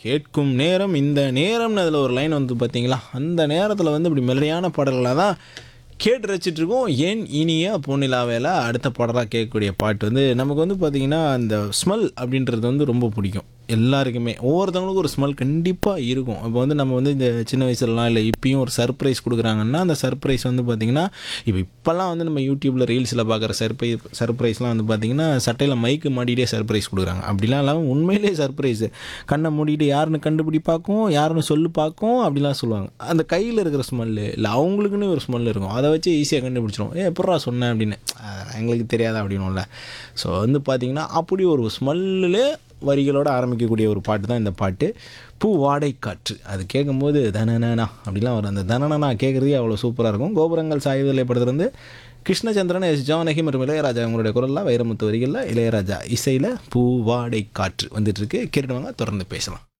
கேட்கும் நேரம் இந்த நேரம்னு அதில் ஒரு லைன் வந்து பார்த்தீங்களா அந்த நேரத்தில் வந்து இப்படி மெலடியான பாடல்களாக தான் கேட்டு ரசிச்சிட்டு இருக்கோம் ஏன் இனிய பொன்னிலாவேல அடுத்த பாடலாக கேட்கக்கூடிய பாட்டு வந்து நமக்கு வந்து பார்த்திங்கன்னா அந்த ஸ்மெல் அப்படின்றது வந்து ரொம்ப பிடிக்கும் எல்லாருக்குமே ஒவ்வொருத்தவங்களுக்கும் ஒரு ஸ்மெல் கண்டிப்பாக இருக்கும் இப்போ வந்து நம்ம வந்து இந்த சின்ன வயசுலலாம் இல்லை இப்பயும் ஒரு சர்ப்ரைஸ் கொடுக்குறாங்கன்னா அந்த சர்ப்ரைஸ் வந்து பார்த்திங்கன்னா இப்போ இப்போல்லாம் வந்து நம்ம யூடியூப்பில் ரீல்ஸில் பார்க்குற சர்ப்ரை சர்ப்ரைஸ்லாம் வந்து பார்த்திங்கன்னா சட்டையில் மைக்கு மாட்டிகிட்டே சர்ப்ரைஸ் கொடுக்குறாங்க அப்படிலாம் இல்லாமல் உண்மையிலேயே சர்ப்ரைஸு கண்ணை மூடிட்டு யாருன்னு கண்டுபிடி பார்க்கும் யாருன்னு சொல்லு பார்க்கும் அப்படிலாம் சொல்லுவாங்க அந்த கையில் இருக்கிற ஸ்மெல்லு இல்லை அவங்களுக்குன்னு ஒரு ஸ்மெல் இருக்கும் அதை வச்சு ஈஸியாக கண்டுபிடிச்சிரும் ஏ எப்பட்றா சொன்னேன் அப்படின்னு அதெல்லாம் எங்களுக்கு தெரியாதா அப்படின்னும்ல ஸோ வந்து பார்த்திங்கன்னா அப்படி ஒரு ஸ்மெல்லே வரிகளோடு ஆரம்பிக்கக்கூடிய ஒரு பாட்டு தான் இந்த பாட்டு பூ வாடை காற்று அது கேட்கும்போது தனனா அப்படிலாம் வரும் அந்த தனனா கேட்குறதே அவ்வளோ சூப்பராக இருக்கும் கோபுரங்கள் சாய்வதில்லை படத்துலேருந்து கிருஷ்ணச்சந்திரன் எஸ் ஜானகி மற்றும் இளையராஜா அவங்களுடைய குரலில் வைரமுத்து வரிகளில் இளையராஜா இசையில் பூ வாடை காற்று வந்துட்டுருக்கு கேட்டுட்டு வாங்க தொடர்ந்து பேசலாம்